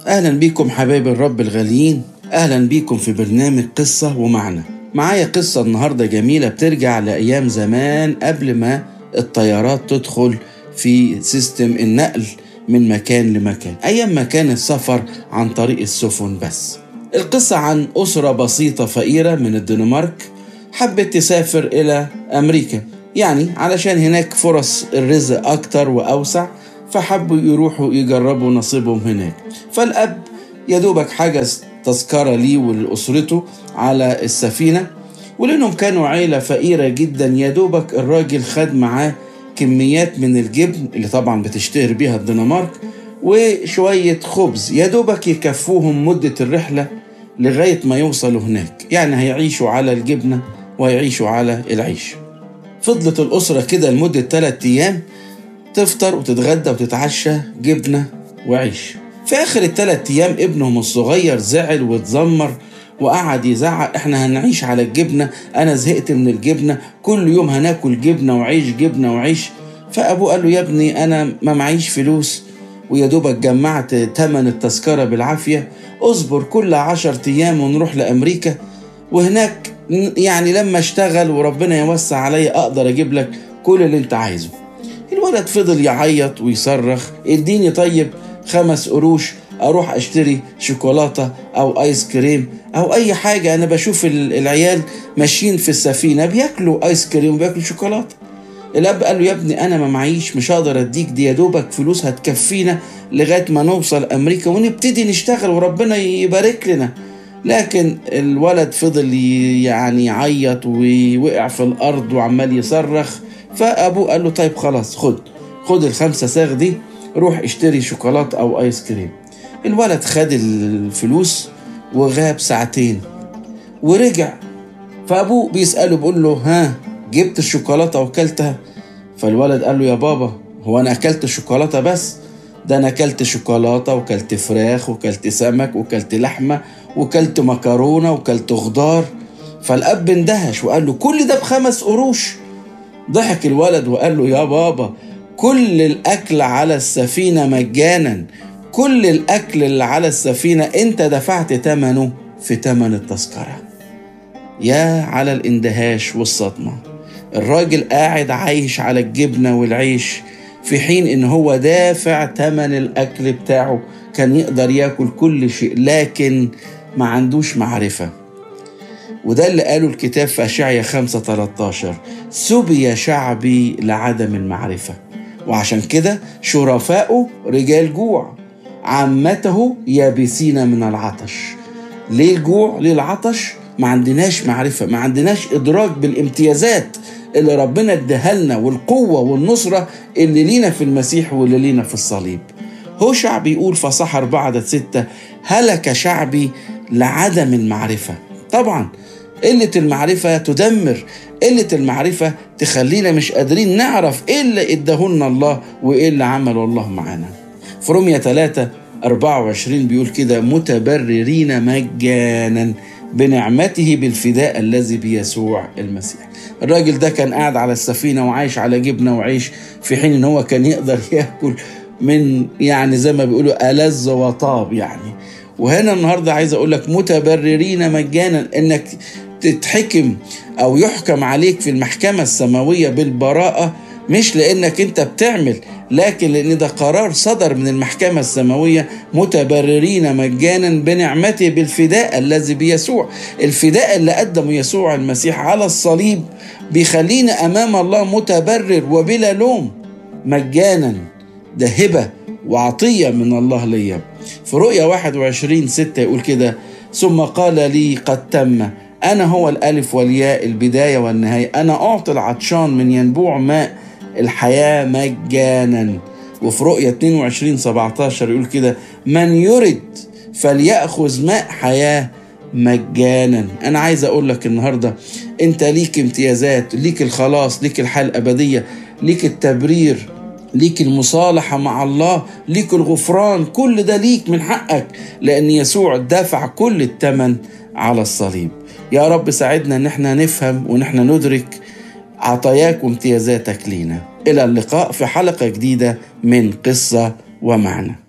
أهلا بيكم حبايب الرب الغاليين أهلا بيكم في برنامج قصة ومعنى معايا قصة النهاردة جميلة بترجع لأيام زمان قبل ما الطيارات تدخل في سيستم النقل من مكان لمكان أيام ما كان السفر عن طريق السفن بس القصة عن أسرة بسيطة فقيرة من الدنمارك حبت تسافر إلى أمريكا يعني علشان هناك فرص الرزق أكتر وأوسع فحبوا يروحوا يجربوا نصيبهم هناك فالأب يدوبك حجز تذكرة ليه ولأسرته على السفينة ولأنهم كانوا عيلة فقيرة جدا يدوبك الراجل خد معاه كميات من الجبن اللي طبعا بتشتهر بيها الدنمارك وشوية خبز يدوبك يكفوهم مدة الرحلة لغاية ما يوصلوا هناك يعني هيعيشوا على الجبنة ويعيشوا على العيش فضلت الأسرة كده لمدة ثلاثة أيام تفطر وتتغدى وتتعشى جبنة وعيش في آخر الثلاث أيام ابنهم الصغير زعل واتذمر وقعد يزعق احنا هنعيش على الجبنة أنا زهقت من الجبنة كل يوم هناكل جبنة وعيش جبنة وعيش فأبوه قال له يا ابني أنا ما معيش فلوس ويا دوبك جمعت تمن التذكرة بالعافية اصبر كل عشر أيام ونروح لأمريكا وهناك يعني لما اشتغل وربنا يوسع عليا أقدر أجيب لك كل اللي أنت عايزه الولد فضل يعيط ويصرخ اديني طيب خمس قروش اروح اشتري شوكولاته او ايس كريم او اي حاجه انا بشوف العيال ماشيين في السفينه بياكلوا ايس كريم وبياكلوا شوكولاته الاب قال له يا ابني انا ما معيش مش هقدر اديك دي يا دوبك فلوس هتكفينا لغايه ما نوصل امريكا ونبتدي نشتغل وربنا يبارك لنا لكن الولد فضل يعني يعيط ووقع في الارض وعمال يصرخ فابوه قال له طيب خلاص خد خد الخمسه ساغ دي روح اشتري شوكولاته او ايس كريم الولد خد الفلوس وغاب ساعتين ورجع فابوه بيساله بيقول له ها جبت الشوكولاته وكلتها فالولد قال له يا بابا هو انا اكلت شوكولاته بس ده انا اكلت شوكولاته وكلت فراخ وكلت سمك وكلت لحمه وكلت مكرونه وكلت خضار فالاب اندهش وقال له كل ده بخمس قروش ضحك الولد وقال له يا بابا كل الأكل على السفينة مجانا كل الأكل اللي على السفينة أنت دفعت ثمنه في ثمن التذكرة يا على الاندهاش والصدمة الراجل قاعد عايش على الجبنة والعيش في حين إن هو دافع ثمن الأكل بتاعه كان يقدر ياكل كل شيء لكن ما عندوش معرفة وده اللي قاله الكتاب في أشعيا 5 13 سبي شعبي لعدم المعرفة وعشان كده شرفاؤه رجال جوع عامته يابسين من العطش ليه الجوع ليه العطش ما عندناش معرفة ما عندناش إدراك بالامتيازات اللي ربنا اداها لنا والقوة والنصرة اللي لينا في المسيح واللي لينا في الصليب هو شعب يقول فصح أربعة عدد ستة هلك شعبي لعدم المعرفة طبعا قلة المعرفة تدمر قلة المعرفة تخلينا مش قادرين نعرف ايه اللي اداهولنا الله وايه اللي عمله الله معانا في رومية 3 24 بيقول كده متبررين مجانا بنعمته بالفداء الذي بيسوع المسيح الراجل ده كان قاعد على السفينة وعايش على جبنة وعيش في حين ان هو كان يقدر ياكل من يعني زي ما بيقولوا ألذ وطاب يعني وهنا النهارده عايز اقول لك متبررين مجانا انك تتحكم او يحكم عليك في المحكمه السماويه بالبراءه مش لانك انت بتعمل لكن لان ده قرار صدر من المحكمه السماويه متبررين مجانا بنعمته بالفداء الذي بيسوع الفداء اللي قدمه يسوع المسيح على الصليب بيخلينا امام الله متبرر وبلا لوم مجانا ده هبه وعطيه من الله ليا في رؤيا 21 6 يقول كده ثم قال لي قد تم أنا هو الألف والياء البداية والنهاية أنا أعطي العطشان من ينبوع ماء الحياة مجانا وفي رؤية 22 17 يقول كده من يرد فليأخذ ماء حياة مجانا أنا عايز أقول لك النهاردة أنت ليك امتيازات ليك الخلاص ليك الحياة الأبدية ليك التبرير ليك المصالحة مع الله ليك الغفران كل ده ليك من حقك لأن يسوع دفع كل الثمن على الصليب يا رب ساعدنا ان احنا نفهم وان احنا ندرك عطاياك وامتيازاتك لينا الى اللقاء في حلقة جديدة من قصة ومعنى